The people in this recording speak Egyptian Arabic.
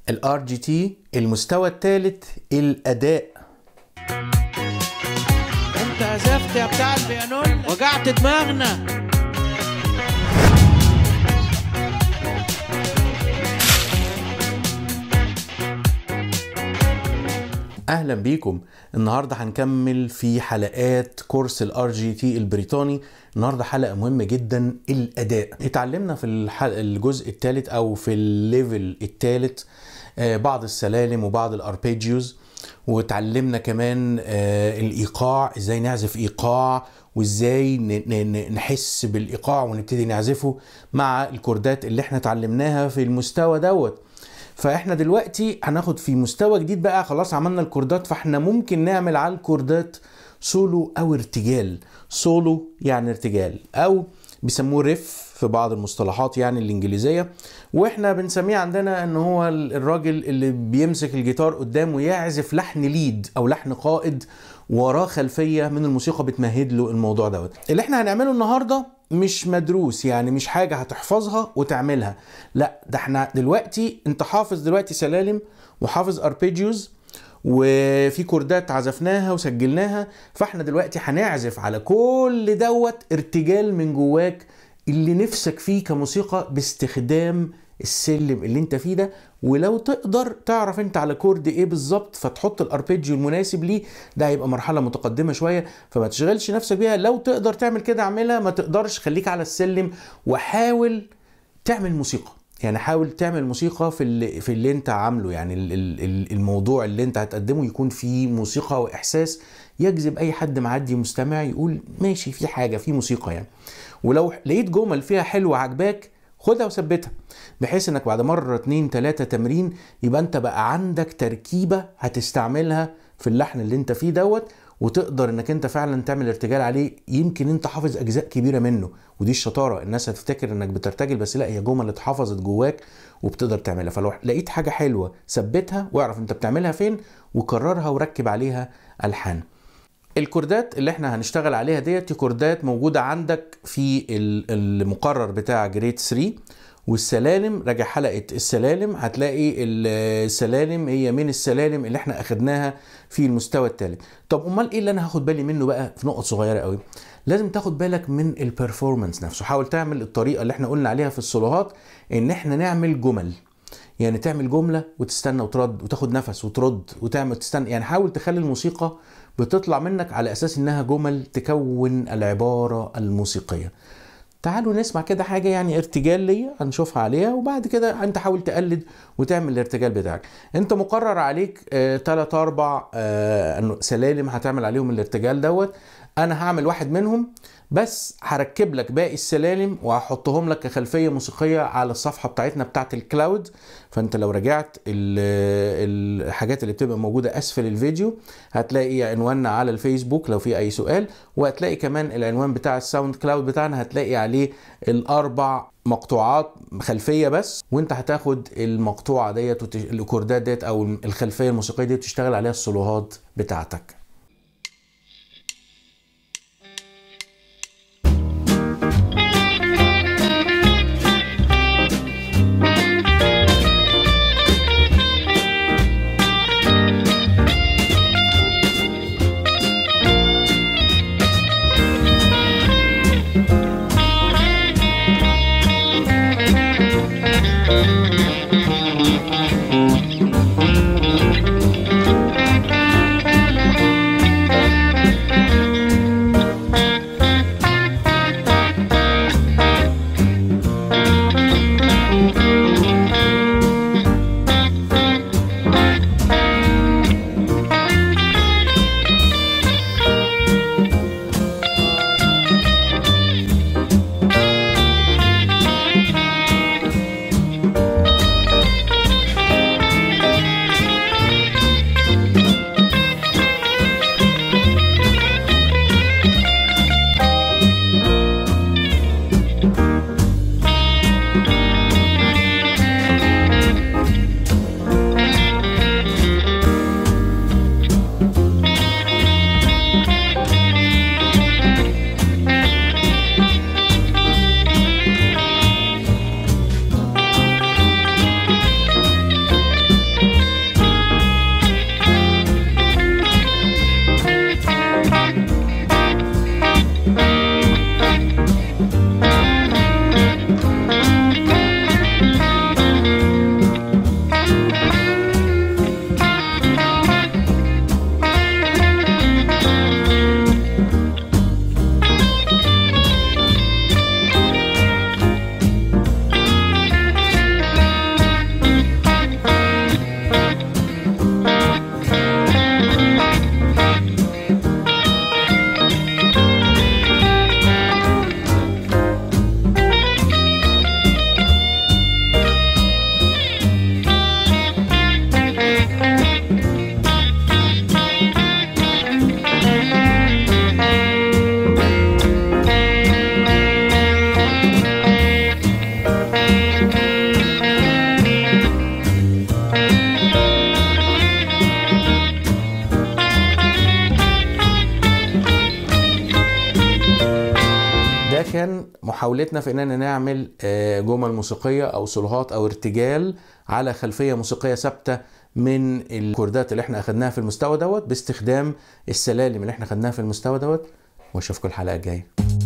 الار جي تي المستوى الثالث الاداء انت عزفت يا بتاع البيانون وجعت دماغنا اهلا بيكم النهارده هنكمل في حلقات كورس الار جي تي البريطاني النهارده حلقه مهمه جدا الاداء اتعلمنا في الحلقة الجزء الثالث او في الليفل الثالث بعض السلالم وبعض الاربيجيوز واتعلمنا كمان آه، الايقاع ازاي نعزف ايقاع وازاي ن- ن- نحس بالايقاع ونبتدي نعزفه مع الكوردات اللي احنا اتعلمناها في المستوى دوت فاحنا دلوقتي هناخد في مستوى جديد بقى خلاص عملنا الكوردات فاحنا ممكن نعمل على الكوردات سولو او ارتجال سولو يعني ارتجال او بيسموه ريف في بعض المصطلحات يعني الانجليزيه واحنا بنسميه عندنا ان هو الراجل اللي بيمسك الجيتار قدامه يعزف لحن ليد او لحن قائد وراه خلفيه من الموسيقى بتمهد له الموضوع دوت اللي احنا هنعمله النهارده مش مدروس يعني مش حاجه هتحفظها وتعملها لا ده احنا دلوقتي انت حافظ دلوقتي سلالم وحافظ اربيجيوز وفي كوردات عزفناها وسجلناها فاحنا دلوقتي هنعزف على كل دوت ارتجال من جواك اللي نفسك فيه كموسيقى باستخدام السلم اللي انت فيه ده ولو تقدر تعرف انت على كورد ايه بالظبط فتحط الاربيجيو المناسب ليه ده هيبقى مرحله متقدمه شويه فما تشغلش نفسك بيها لو تقدر تعمل كده اعملها ما تقدرش خليك على السلم وحاول تعمل موسيقى يعني حاول تعمل موسيقى في اللي في اللي انت عامله يعني ال- ال- ال- الموضوع اللي انت هتقدمه يكون فيه موسيقى واحساس يجذب اي حد معدي مستمع يقول ماشي في حاجه في موسيقى يعني ولو لقيت جمل فيها حلوه عجباك خدها وثبتها بحيث انك بعد مره اتنين تلاته تمرين يبقى انت بقى عندك تركيبه هتستعملها في اللحن اللي انت فيه دوت وتقدر انك انت فعلا تعمل ارتجال عليه يمكن انت حافظ اجزاء كبيره منه ودي الشطاره الناس هتفتكر انك بترتجل بس لا هي جمل اتحفظت جواك وبتقدر تعملها فلو لقيت حاجه حلوه ثبتها واعرف انت بتعملها فين وكررها وركب عليها الحان الكوردات اللي احنا هنشتغل عليها ديت دي كوردات موجوده عندك في ال- المقرر بتاع جريد 3 والسلالم راجع حلقه السلالم هتلاقي السلالم هي من السلالم اللي احنا اخدناها في المستوى الثالث طب امال ايه اللي انا هاخد بالي منه بقى في نقط صغيره قوي لازم تاخد بالك من البرفورمانس نفسه حاول تعمل الطريقه اللي احنا قلنا عليها في الصولوهات ان احنا نعمل جمل يعني تعمل جملة وتستنى وترد وتاخد نفس وترد وتعمل تستنى يعني حاول تخلي الموسيقى بتطلع منك على أساس إنها جمل تكون العبارة الموسيقية تعالوا نسمع كده حاجة يعني ارتجال ليا هنشوفها عليها وبعد كده انت حاول تقلد وتعمل الارتجال بتاعك انت مقرر عليك آه تلات اربع آه سلالم هتعمل عليهم الارتجال دوت انا هعمل واحد منهم بس هركب لك باقي السلالم وهحطهم لك كخلفيه موسيقيه على الصفحه بتاعتنا بتاعت الكلاود فانت لو رجعت ال- الحاجات اللي بتبقى موجوده اسفل الفيديو هتلاقي عنواننا على الفيسبوك لو في اي سؤال وهتلاقي كمان العنوان بتاع الساوند كلاود بتاعنا هتلاقي عليه الاربع مقطوعات خلفيه بس وانت هتاخد المقطوعه ديت وتش... الاكوردات ديت او الخلفيه الموسيقيه ديت تشتغل عليها السولوهات بتاعتك محاولتنا في اننا نعمل آه، جمل موسيقيه او سولوهات او ارتجال على خلفيه موسيقيه ثابته من الكوردات اللي احنا اخدناها في المستوى دوت باستخدام السلالم اللي احنا خدناها في المستوى دوت واشوفكم الحلقه الجايه